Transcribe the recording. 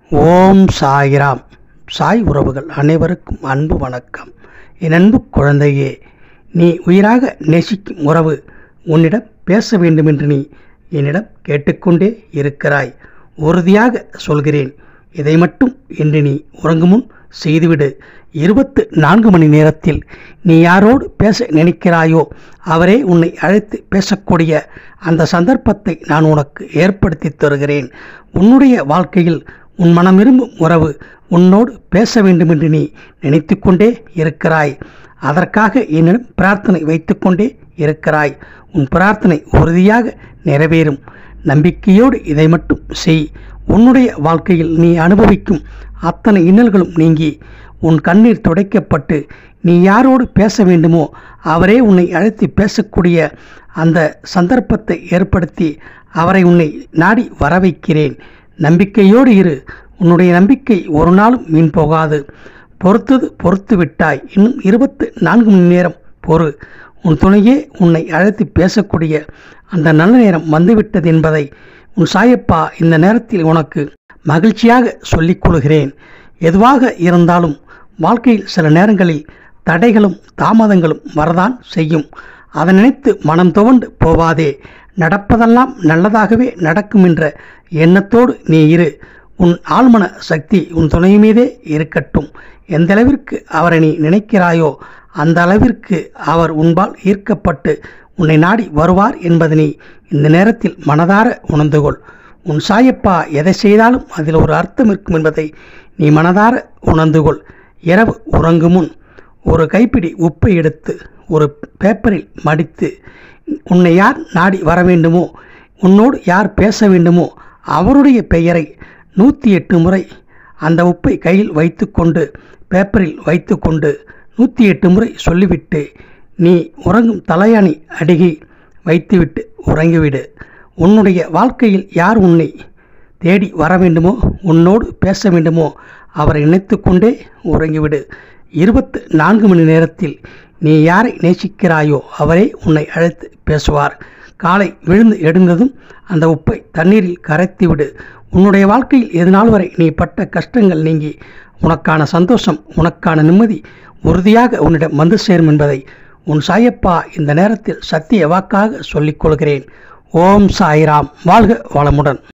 ஓம் சாய்ராம் சாய் உறவுகள் அனைவருக்கும் அன்பு வணக்கம் என் அன்பு குழந்தையே நீ உயிராக நேசிக்கும் உறவு உன்னிடம் பேச வேண்டும் என்று நீ என்னிடம் கேட்டுக்கொண்டே இருக்கிறாய் உறுதியாக சொல்கிறேன் இதை மட்டும் இன்று நீ உறங்கும் முன் செய்துவிடு இருபத்து நான்கு மணி நேரத்தில் நீ யாரோடு பேச நினைக்கிறாயோ அவரே உன்னை அழைத்து பேசக்கூடிய அந்த சந்தர்ப்பத்தை நான் உனக்கு ஏற்படுத்தி தருகிறேன் உன்னுடைய வாழ்க்கையில் உன் மனம் விரும்பும் உறவு உன்னோடு பேச வேண்டும் என்று நீ நினைத்து கொண்டே இருக்கிறாய் அதற்காக என்னிடம் பிரார்த்தனை வைத்துக்கொண்டே இருக்கிறாய் உன் பிரார்த்தனை உறுதியாக நிறைவேறும் நம்பிக்கையோடு இதை மட்டும் செய் உன்னுடைய வாழ்க்கையில் நீ அனுபவிக்கும் அத்தனை இன்னல்களும் நீங்கி உன் கண்ணீர் துடைக்கப்பட்டு நீ யாரோடு பேச வேண்டுமோ அவரே உன்னை அழைத்து பேசக்கூடிய அந்த சந்தர்ப்பத்தை ஏற்படுத்தி அவரை உன்னை நாடி வர வைக்கிறேன் நம்பிக்கையோடு இரு உன்னுடைய நம்பிக்கை ஒரு நாளும் வீண் போகாது பொறுத்தது பொறுத்து விட்டாய் இன்னும் இருபத்து நான்கு மணி நேரம் பொறு உன் துணையே உன்னை அழைத்து பேசக்கூடிய அந்த நல்ல நேரம் வந்துவிட்டது என்பதை உன் சாயப்பா இந்த நேரத்தில் உனக்கு மகிழ்ச்சியாக சொல்லிக் கொள்கிறேன் எதுவாக இருந்தாலும் வாழ்க்கையில் சில நேரங்களில் தடைகளும் தாமதங்களும் வரதான் செய்யும் அதை நினைத்து மனம் துவண்டு போவாதே நடப்பதெல்லாம் நல்லதாகவே நடக்கும் என்ற எண்ணத்தோடு நீ இரு உன் ஆழ்மன சக்தி உன் துணை மீதே இருக்கட்டும் எந்த அளவிற்கு அவரை நீ நினைக்கிறாயோ அந்த அளவிற்கு அவர் உன்பால் ஈர்க்கப்பட்டு உன்னை நாடி வருவார் என்பதனை இந்த நேரத்தில் மனதார உணர்ந்து கொள் உன் சாயப்பா எதை செய்தாலும் அதில் ஒரு அர்த்தம் இருக்கும் என்பதை நீ மனதார உணர்ந்து கொள் இரவு உறங்கும் முன் ஒரு கைப்பிடி உப்பை எடுத்து ஒரு பேப்பரில் மடித்து உன்னை யார் நாடி வர வேண்டுமோ உன்னோடு யார் பேச வேண்டுமோ அவருடைய பெயரை நூற்றி எட்டு முறை அந்த உப்பை கையில் வைத்துக்கொண்டு பேப்பரில் வைத்துக்கொண்டு நூற்றி எட்டு முறை சொல்லிவிட்டு நீ உறங்கும் தலையணி அடிகை வைத்துவிட்டு உறங்கிவிடு உன்னுடைய வாழ்க்கையில் யார் உன்னை தேடி வர வேண்டுமோ உன்னோடு பேச வேண்டுமோ அவரை நினைத்து கொண்டே உறங்கிவிடு இருபத்து நான்கு மணி நேரத்தில் நீ யாரை நேசிக்கிறாயோ அவரே உன்னை அழைத்து பேசுவார் காலை விழுந்து எழுந்ததும் அந்த உப்பை தண்ணீரில் கரைத்து விடு உன்னுடைய வாழ்க்கையில் எது நாள் வரை நீ பட்ட கஷ்டங்கள் நீங்கி உனக்கான சந்தோஷம் உனக்கான நிம்மதி உறுதியாக உன்னிடம் வந்து சேரும் என்பதை உன் சாயப்பா இந்த நேரத்தில் சத்திய வாக்காக சொல்லிக் கொள்கிறேன் ஓம் சாய்ராம் வாழ்க வளமுடன்